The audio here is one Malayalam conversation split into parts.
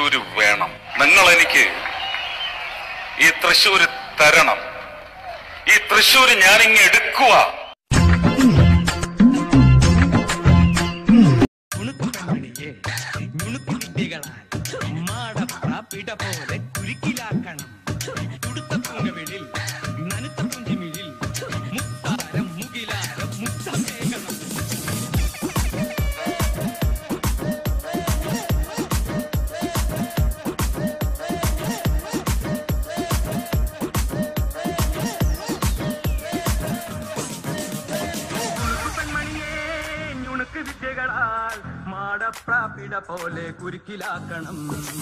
തൃശ്ശൂര് വേണം നിങ്ങൾ എനിക്ക് ഈ തൃശ്ശൂര് തരണം ഈ തൃശ്ശൂര് ഞാനിങ്ങ് എടുക്കുക നുണുക്കുപെൺമണിയെ നുണുക്കു വിദ്യകളാൽ മാടപ്ര പിട പോലെ കുരുക്കിലാക്കണം തുടുത്ത പൂങ്കവിളിൽ നനുത്ത പുഞ്ചിമിഴിൽ മുത്താരം മുകിലാരം മുത്തമേകണം പെൺമണിയെ ഞുണുക്ക് വിദ്യകളാൽ മാടപ്രാപിട പോലെ കുരുക്കിലാക്കണം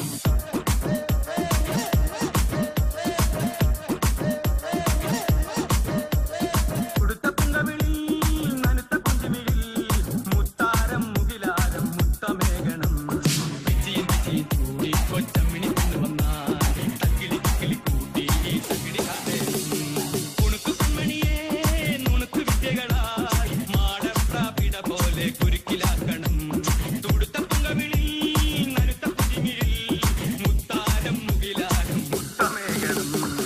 ഉടുത്ത പുങ്കവിളി നനുത്ത കുഞ്ചുമിഴി മുത്താരം മുകിലാരം മുത്തമേകണം വിച്ചിയും വിച്ചിയും കൂടി കൊച്ചമ്മിണി കൊണ്ടുവന്നാൽ തക്കിളി കിക്കിളി കൂട്ടി തകിടി കാതേരും ഉണുക്കു പെൺമണിയെ നുണുക്കു വിദ്യകളായി മാടപ്രാപിട പോലെ കുരുക്കിലാക്കണം തുടുത്ത പുങ്കവിളി നനുത്ത പുഞ്ചിമിഴി മുത്താരം മുകിലാരം മുത്തമേകണം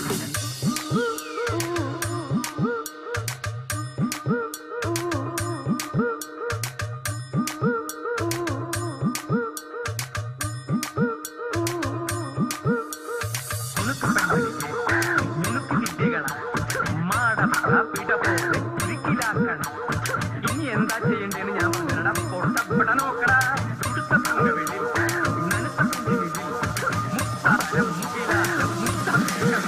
ഉണുക്കു പെൺമണിയെ നുണുക്കു വിദ്യകളാൽ മാടപ്രാപിട പോലെ കുരുക്കിലാക്കണം ഇനി എന്താ ചെയ്യേണ്ടതെന്ന് ഞാൻ പറഞ്ഞടാ പൊട്ടപ്പെട നോക്കടാ തുടുത്ത പുങ്കവിളി നനുത്ത പുഞ്ചിമിഴി മുത്താരം മുകിലാരം മുത്തമേകണം